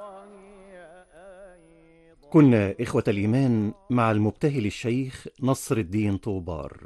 كنا إخوة الإيمان مع المبتهل الشيخ نصر الدين طوبار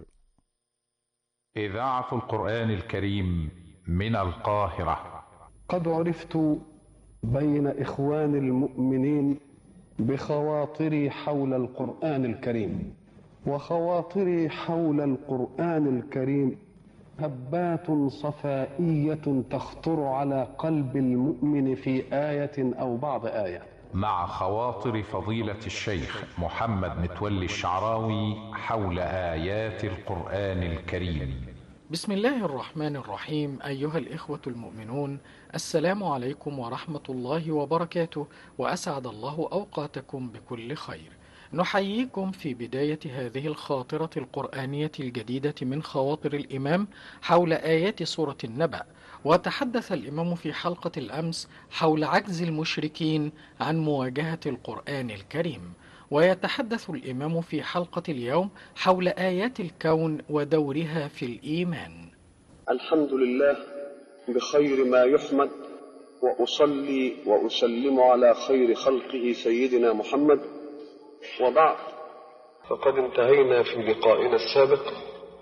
إذاعة القرآن الكريم من القاهرة قد عرفت بين إخوان المؤمنين بخواطري حول القرآن الكريم وخواطري حول القرآن الكريم هبات صفائية تخطر على قلب المؤمن في آية أو بعض آية مع خواطر فضيلة الشيخ محمد متولي الشعراوي حول آيات القرآن الكريم بسم الله الرحمن الرحيم أيها الإخوة المؤمنون السلام عليكم ورحمة الله وبركاته وأسعد الله أوقاتكم بكل خير نحييكم في بداية هذه الخاطرة القرآنية الجديدة من خواطر الإمام حول آيات سورة النبأ وتحدث الإمام في حلقة الأمس حول عجز المشركين عن مواجهة القرآن الكريم ويتحدث الإمام في حلقة اليوم حول آيات الكون ودورها في الإيمان الحمد لله بخير ما يحمد وأصلي وأسلم على خير خلقه سيدنا محمد وبعد فقد انتهينا في لقائنا السابق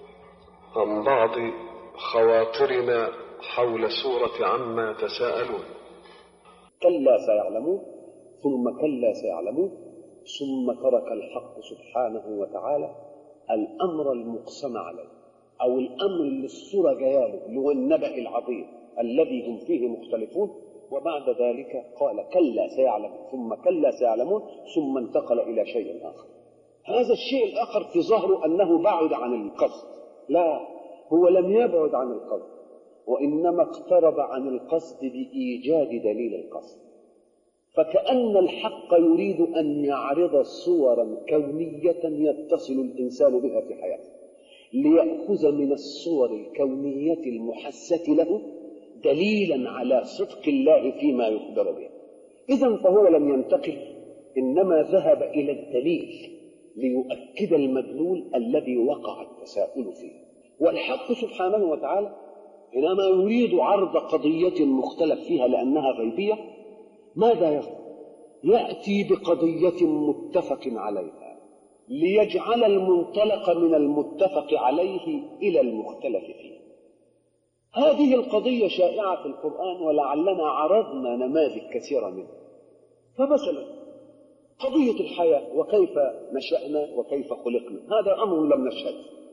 عن بعض خواطرنا حول سورة عما تساءلون كلا سيعلمون ثم كلا سيعلمون ثم ترك الحق سبحانه وتعالى الأمر المقسم عليه أو الأمر اللي السورة جياله اللي هو النبأ العظيم الذي هم فيه مختلفون وبعد ذلك قال كلا سيعلمون ثم كلا سيعلمون ثم انتقل إلى شيء آخر هذا الشيء الآخر في ظهره أنه بعد عن القصد لا هو لم يبعد عن القصد وإنما اقترب عن القصد بإيجاد دليل القصد فكأن الحق يريد أن يعرض صورا كونية يتصل الإنسان بها في حياته ليأخذ من الصور الكونية المحسة له دليلا على صدق الله فيما يخبر به إذا فهو لم ينتقل إنما ذهب إلى الدليل ليؤكد المدلول الذي وقع التساؤل فيه والحق سبحانه وتعالى حينما يريد عرض قضية مختلف فيها لأنها غيبية ماذا يفعل؟ يأتي بقضية متفق عليها ليجعل المنطلق من المتفق عليه إلى المختلف فيه هذه القضية شائعة في القرآن ولعلنا عرضنا نماذج كثيرة منها فمثلا قضية الحياة وكيف نشأنا وكيف خلقنا هذا أمر لم نشهد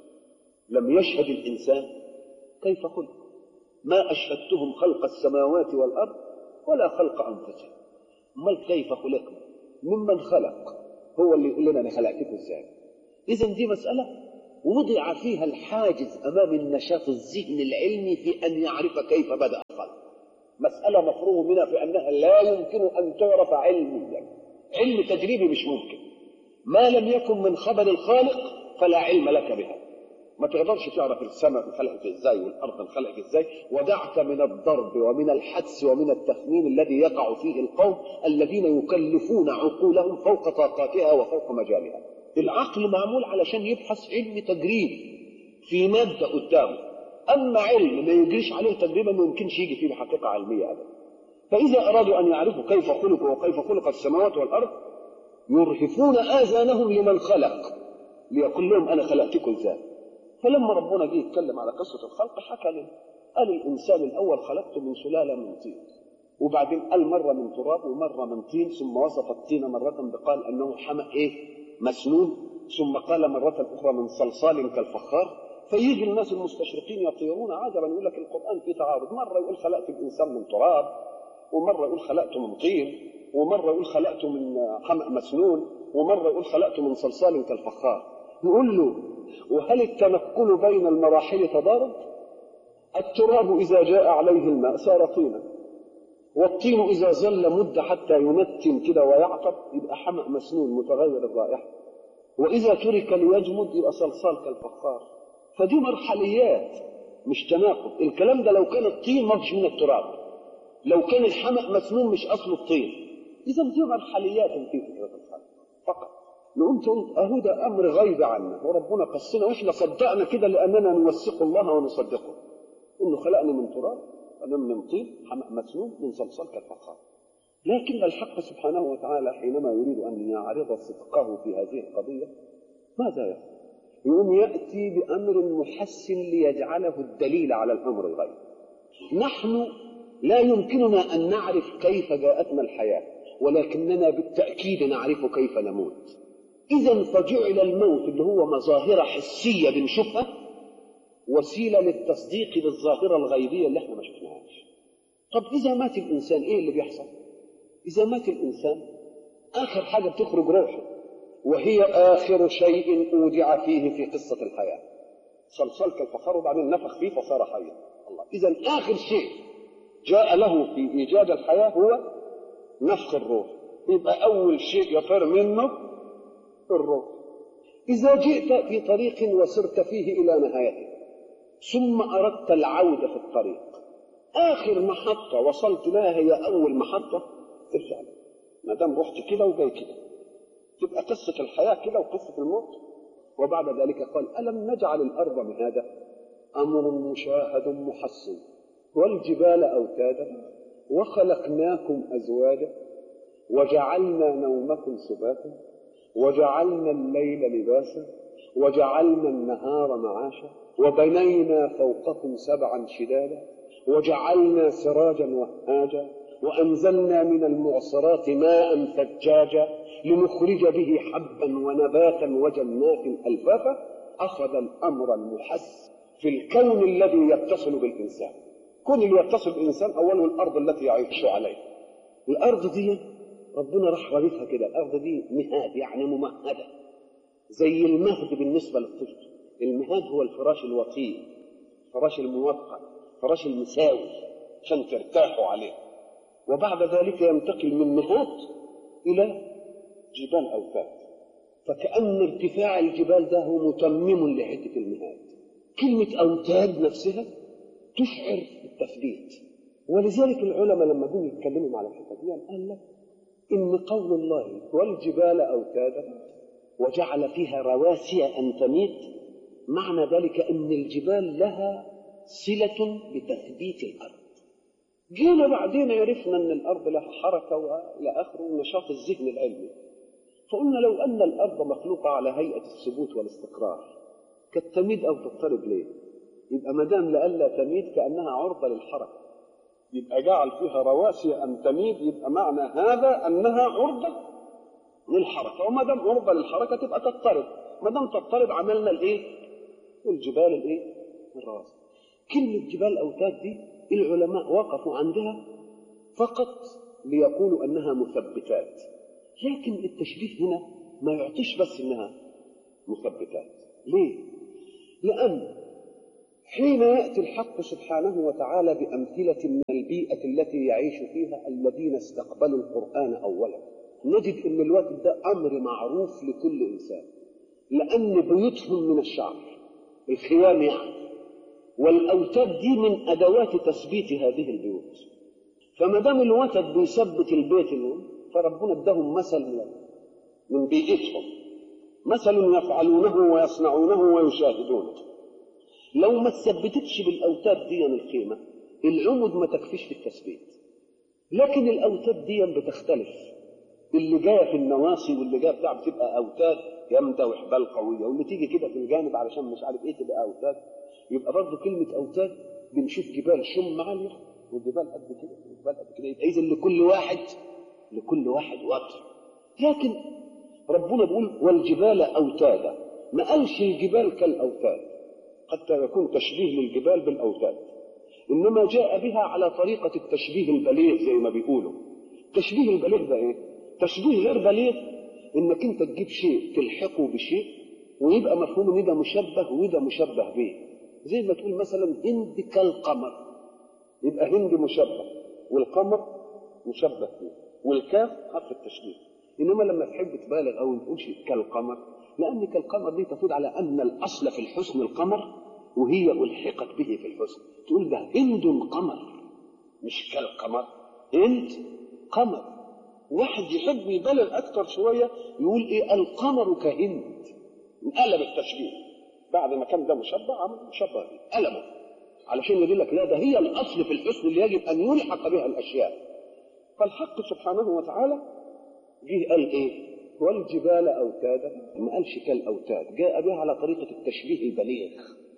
لم يشهد الإنسان كيف خلق ما أشهدتهم خلق السماوات والأرض ولا خلق أنفسهم امال كيف خلقنا ممن خلق هو اللي يقول لنا أنا خلقتكم إزاي إذا دي مسألة وضع فيها الحاجز أمام النشاط الذهني العلمي في أن يعرف كيف بدأ الخلق مسألة مفروغ منها في أنها لا يمكن أن تعرف علميا علم تجريبي مش ممكن ما لم يكن من خبر الخالق فلا علم لك بها ما تقدرش تعرف السماء انخلقت ازاي والارض انخلقت ازاي ودعك من الضرب ومن الحدس ومن التخمين الذي يقع فيه القوم الذين يكلفون عقولهم فوق طاقاتها وفوق مجالها العقل معمول علشان يبحث علم تجريبي في مادة قدامه أما علم ما يجريش عليه تجربة ما يمكنش يجي فيه بحقيقة علمية أبدا فإذا أرادوا أن يعرفوا كيف خلقوا وكيف خلق السماوات والأرض يرهفون آذانهم لمن خلق ليقول لهم أنا خلقتكم إزاي فلما ربنا جه يتكلم على قصة الخلق حكى لنا قال الإنسان الأول خلقته من سلالة من طين وبعدين قال مرة من تراب ومرة من طين ثم وصف الطين مرة بقال أنه حمأ إيه مسنون ثم قال مرة أخرى من صلصال كالفخار فيجي الناس المستشرقين يطيرون عجبا يقول لك القرآن فيه تعارض مرة يقول خلقت الإنسان من تراب ومرة يقول خلقته من طين ومرة يقول خلقته من حمأ مسنون ومرة يقول خلقته من صلصال كالفخار يقول له وهل التنقل بين المراحل تضارب التراب إذا جاء عليه الماء صار طينا والطين إذا ظل مدة حتى ينتن كده ويعقب يبقى حمأ مسنون متغير الرائحة وإذا ترك ليجمد يبقى صلصال كالفخار فدي مرحليات مش تناقض الكلام ده لو كان الطين ما فيش من التراب لو كان الحمأ مسنون مش أصل الطين إذا دي مرحليات في فكرة الخلق فقط نقوم تقول أهو ده أمر غيب عنا وربنا قصنا وإحنا صدقنا كده لأننا نوثق الله ونصدقه إنه خلقنا من تراب خلقنا من طين حمأ مسنون من صلصال كالفخار لكن الحق سبحانه وتعالى حينما يريد أن يعرض صدقه في هذه القضية ماذا يفعل؟ يقوم يأتي بأمر محسن ليجعله الدليل على الأمر الغير نحن لا يمكننا أن نعرف كيف جاءتنا الحياة ولكننا بالتأكيد نعرف كيف نموت إذا فجعل الموت اللي هو مظاهر حسية بنشوفها وسيلة للتصديق بالظاهرة الغيبية اللي احنا ما شفناهاش طب إذا مات الإنسان إيه اللي بيحصل؟ إذا مات الإنسان آخر حاجة بتخرج روحه وهي آخر شيء أودع فيه في قصة الحياة صلصال كالفخار وبعدين نفخ فيه فصار حيا الله إذا آخر شيء جاء له في إيجاد الحياة هو نفخ الروح يبقى أول شيء يفر منه الروح إذا جئت في طريق وسرت فيه إلى نهايته ثم أردت العودة في الطريق آخر محطة وصلت لها هي أول محطة ترجع لها ما دام رحت كده وجاي كده تبقى قصة الحياة كده وقصة الموت وبعد ذلك قال ألم نجعل الأرض مهادا أمر مشاهد محسن والجبال أوتادا وخلقناكم أزواجا وجعلنا نومكم سباتا وجعلنا الليل لباسا وجعلنا النهار معاشا وبنينا فوقكم سبعا شدادا وجعلنا سراجا وهاجا وأنزلنا من المعصرات ماء ثجاجا لنخرج به حبا ونباتا وجنات ألفافا أخذ الأمر المحس في الكون الذي يتصل بالإنسان كون اللي يتصل بالإنسان أوله الأرض التي يعيش عليها الأرض دي ربنا راح رابطها كده الأرض دي مهاد يعني ممهدة زي المهد بالنسبة للطفل المهاد هو الفراش الوطيء الفراش الموقع الفراش المساوي عشان ترتاحوا عليه وبعد ذلك ينتقل من مهاد إلى جبال أوتاد فكأن ارتفاع الجبال ده هو متمم لحتة المهاد كلمة أوتاد نفسها تشعر بالتثبيت ولذلك العلماء لما جم يتكلموا على الحته دي قال لك ان قول الله والجبال اوتادا وجعل فيها رواسي ان تميت معنى ذلك ان الجبال لها صله بتثبيت الارض جينا بعدين عرفنا ان الارض لها حركه والى اخره ونشاط الذهن العلمي فقلنا لو ان الارض مخلوقه على هيئه الثبوت والاستقرار كانت تميد او تضطرب ليه؟ يبقى ما دام لئلا تميد كانها عرضه للحركه يبقى جعل فيها رواسي ان تميد يبقى معنى هذا انها عرضه للحركه وما دام عرضه للحركه تبقى تضطرب ما دام تضطرب عملنا الايه؟ الجبال الايه؟ الرواسي كلمه جبال اوتاد دي العلماء وقفوا عندها فقط ليقولوا انها مثبتات لكن التشبيه هنا ما يعطيش بس انها مثبتات ليه؟ لأن حين يأتي الحق سبحانه وتعالى بأمثلة من البيئة التي يعيش فيها الذين استقبلوا القرآن أولا نجد أن الوقت ده أمر معروف لكل إنسان لأن بيوتهم من الشعر الخيام يعني والأوتاد دي من أدوات تثبيت هذه البيوت فما دام الوتد بيثبت البيت لهم فربنا ادهم مثل من بيئتهم مثل يفعلونه ويصنعونه ويشاهدونه لو ما تثبتتش بالاوتاد دي الخيمه العمد ما تكفيش في التثبيت لكن الاوتاد دي بتختلف اللي جايه في النواصي واللي جايه بتاع بتبقى اوتاد جامده وحبال قويه واللي تيجي كده في الجانب علشان مش عارف ايه تبقى اوتاد يبقى برضه كلمه اوتاد بنشوف جبال شم عاليه وجبال قد كده وجبال قد كده يبقى اذا لكل واحد لكل واحد وتر لكن ربنا بيقول والجبال اوتادا ما قالش الجبال كالاوتاد حتى يكون تشبيه للجبال بالاوتاد انما جاء بها على طريقه التشبيه البليغ زي ما بيقولوا تشبيه البليغ ده ايه تشبيه غير بليغ انك انت تجيب شيء تلحقه بشيء ويبقى مفهوم ان ده مشبه وده مشبه به زي ما تقول مثلا هند كالقمر يبقى هند مشبه والقمر مشبه به والكاف حرف التشبيه انما لما تحب تبالغ او تقولش كالقمر لان كالقمر دي تفيد على ان الاصل في الحسن القمر وهي الحقت به في الحسن تقول ده هند قمر مش كالقمر هند قمر واحد يحب يبالغ اكتر شويه يقول ايه القمر كهند قلب التشبيه بعد ما كان ده مشبه عمل مشبه به قلبه علشان يقول لك لا ده هي الاصل في الحسن اللي يجب ان يلحق بها الاشياء فالحق سبحانه وتعالى جه قال ايه والجبال اوتادا ما قالش كالاوتاد جاء بها على طريقه التشبيه البليغ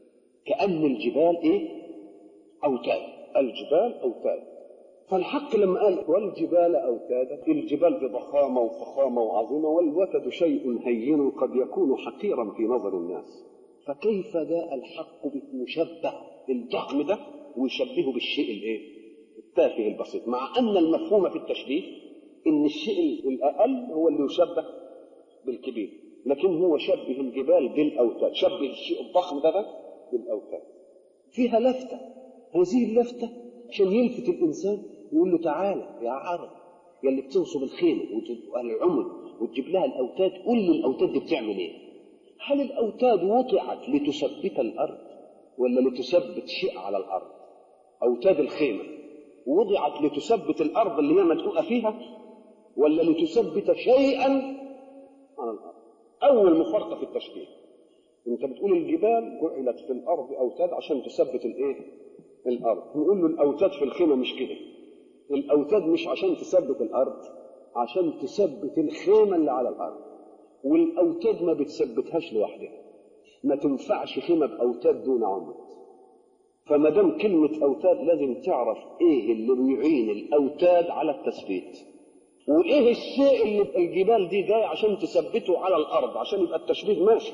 كان الجبال ايه اوتاد الجبال اوتاد فالحق لما قال والجبال اوتادا الجبال بضخامه وفخامه وعظيمه والوتد شيء هين قد يكون حقيرا في نظر الناس فكيف جاء الحق بالمشبه الضخم ده ويشبهه بالشيء الايه التافه البسيط مع ان المفهوم في التشبيه ان الشيء الاقل هو اللي يشبه بالكبير لكن هو شبه الجبال بالاوتاد شبه الشيء الضخم ده, ده بالاوتاد فيها لفته هذه اللفته عشان يلفت الانسان يقول له تعالى يا عرب يا اللي بتنصب الخيمه والعمد وتجيب لها الاوتاد قول لي الاوتاد دي بتعمل ايه؟ هل الاوتاد وضعت لتثبت الارض ولا لتثبت شيء على الارض؟ اوتاد الخيمه وضعت لتثبت الارض اللي هي مدقوقه فيها ولا لتثبت شيئا على الارض؟ اول مفارقه في التشبيه انت بتقول الجبال جعلت في الارض اوتاد عشان تثبت الايه؟ الارض نقول له الاوتاد في الخيمه مش كده الاوتاد مش عشان تثبت الارض عشان تثبت الخيمه اللي على الارض والاوتاد ما بتثبتهاش لوحدها ما تنفعش خيمه باوتاد دون عمد فما دام كلمه اوتاد لازم تعرف ايه اللي بيعين الاوتاد على التثبيت وايه الشيء اللي الجبال دي جاي عشان تثبته على الارض عشان يبقى التشبيه ماشي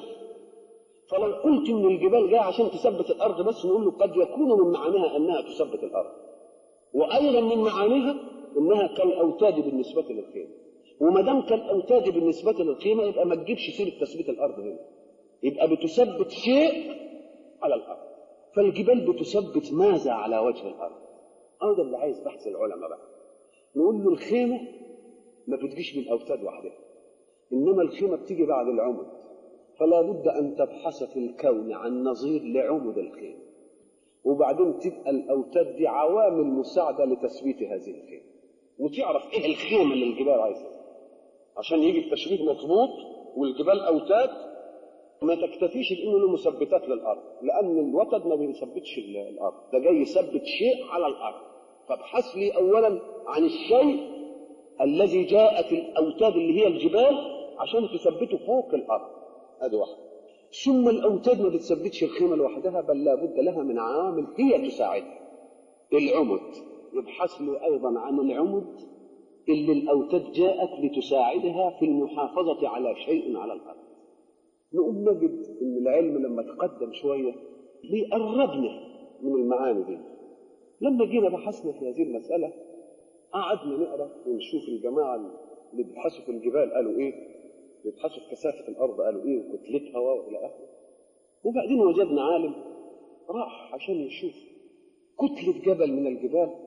فلو قلت ان الجبال جايه عشان تثبت الارض بس نقول له قد يكون من معانيها انها تثبت الارض وايضا من معانيها انها كالاوتاد بالنسبه للخيمه وما دام كالاوتاد بالنسبه للخيمه يبقى ما تجيبش سيره تثبيت الارض هنا يبقى بتثبت شيء على الارض فالجبال بتثبت ماذا على وجه الارض هذا اللي عايز بحث العلماء بقى نقول له الخيمه ما بتجيش من الاوتاد وحدها انما الخيمه بتيجي بعد العمد فلا بد أن تبحث في الكون عن نظير لعمد الخيل وبعدين تبقى الأوتاد دي عوامل مساعدة لتثبيت هذه الخيمة وتعرف إيه الخيمة اللي الجبال عايزها عشان يجي التشبيه مضبوط والجبال أوتاد ما تكتفيش بأنه له مثبتات للأرض لأن الوتد ما بيثبتش الأرض ده جاي يثبت شيء على الأرض فابحث لي أولا عن الشيء الذي جاءت الأوتاد اللي هي الجبال عشان تثبته فوق الأرض هذه واحدة ثم الأوتاد ما بتثبتش الخيمة لوحدها بل لابد لها من عوامل هي تساعدها العمد يبحث له أيضا عن العمد اللي الأوتاد جاءت لتساعدها في المحافظة على شيء على الأرض نقوم نجد أن العلم لما تقدم شوية بيقربنا من المعاني دي لما جينا بحثنا في هذه المسألة قعدنا نقرا ونشوف الجماعة اللي بيبحثوا في الجبال قالوا إيه بيبحثوا في كثافة الأرض قالوا إيه وكتلتها وإلى آخره وبعدين وجدنا عالم راح عشان يشوف كتلة جبل من الجبال